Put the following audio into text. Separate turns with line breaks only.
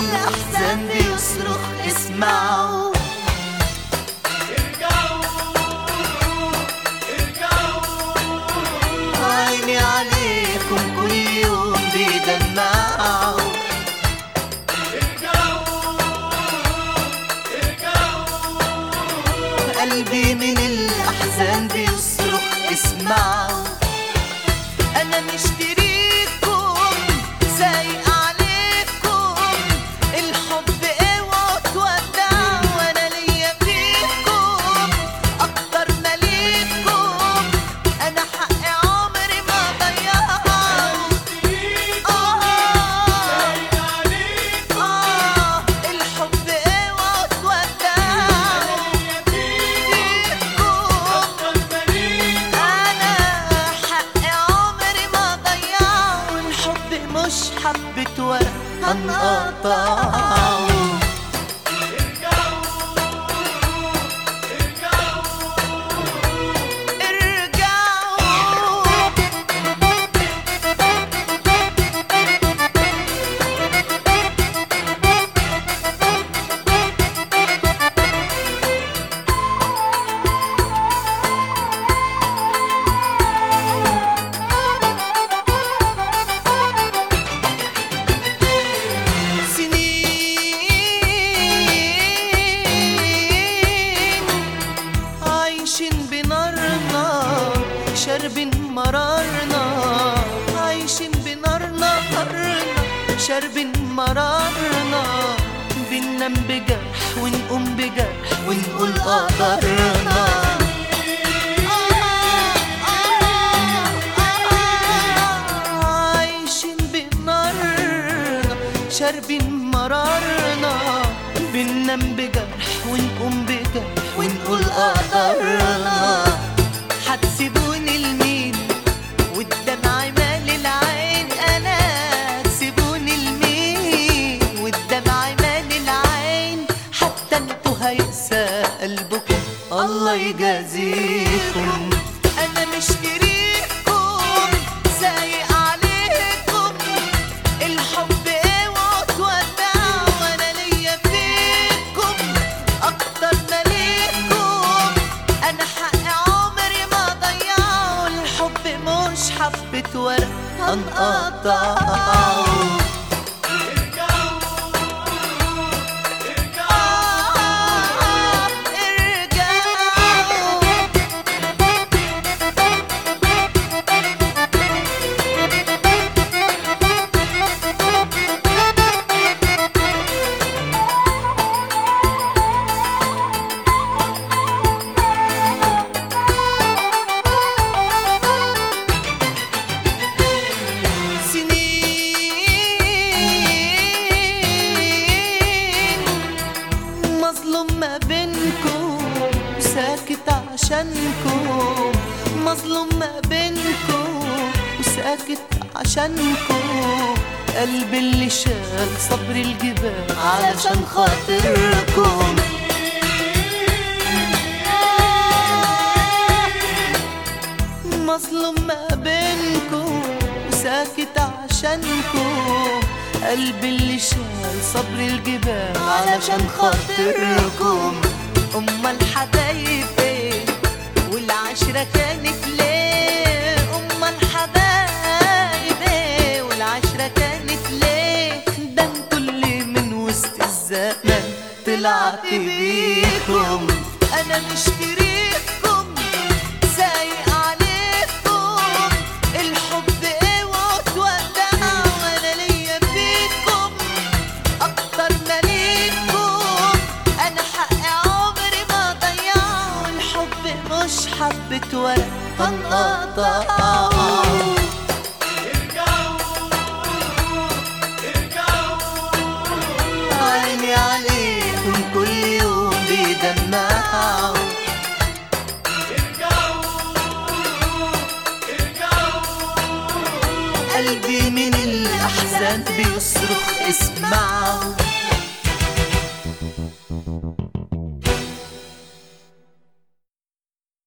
الأحزان بيصرخ اسمعوا عيني عليكم كل يوم بيدمعوا قلبي من الأحزان بيصرخ اسمعوا أنا مشتريكم سايق عليكم الحب اوعوا تودعوا وأنا ليا فيكم أكتر ما ليكم أنا حق عمري ما ضيعه آه آه الحب اوعوا تودعوا أنا حق عمري ما ضيعه الحب مش حبة ورق هنقطعه ارجعوا سنين عايشين بنارنا شاربين مرارنا عايشين بنارنا قرنا شاربين مرارنا بننام بجرح ونقوم بجرح ونقول قدرنا عايشين بنارنا شاربين مرارنا بننام بجرح ونقوم بجرح ونقول قدرنا هتسيبوني لمين والدمع مال العين انا تسيبوني لمين والدمع مال العين حتى انتوا هيقسى قلبكم الله يجازيكم انا مشتريكم سايق عليكم الحب اوعوا تودعوا وانا ليا فيكم اكتر ما ليكم انا حق عمري ما ضيعه الحب مش حبة ورق هنقطعه آه، ارجعوا سنين مظلوم ما بينكم وساكت عشانكم مظلوم ما بينكم وساكت عشانكم قلبي اللي شال صبر الجبال علشان خاطركم مظلوم ما بينكم وساكت عشانكم قلبي اللي شال صبر الجبال علشان خاطركم امال الحبايب ايه والعشرة كانت ليه امال الحبايب ايه والعشرة كانت ليه ده انتوا اللي من وسط الزمن طلعت بيكم انا مشتريكم سايق عليكم الحب اوعوا تودعوا وانا ليا فيكم اكتر ما ليكم انا حق عمري ما ضيعه الحب مش حبة ورق هنقطعه عيني عليكم كل يوم بيدمعوا قلبي من الأحزان بيصرخ اسمعوا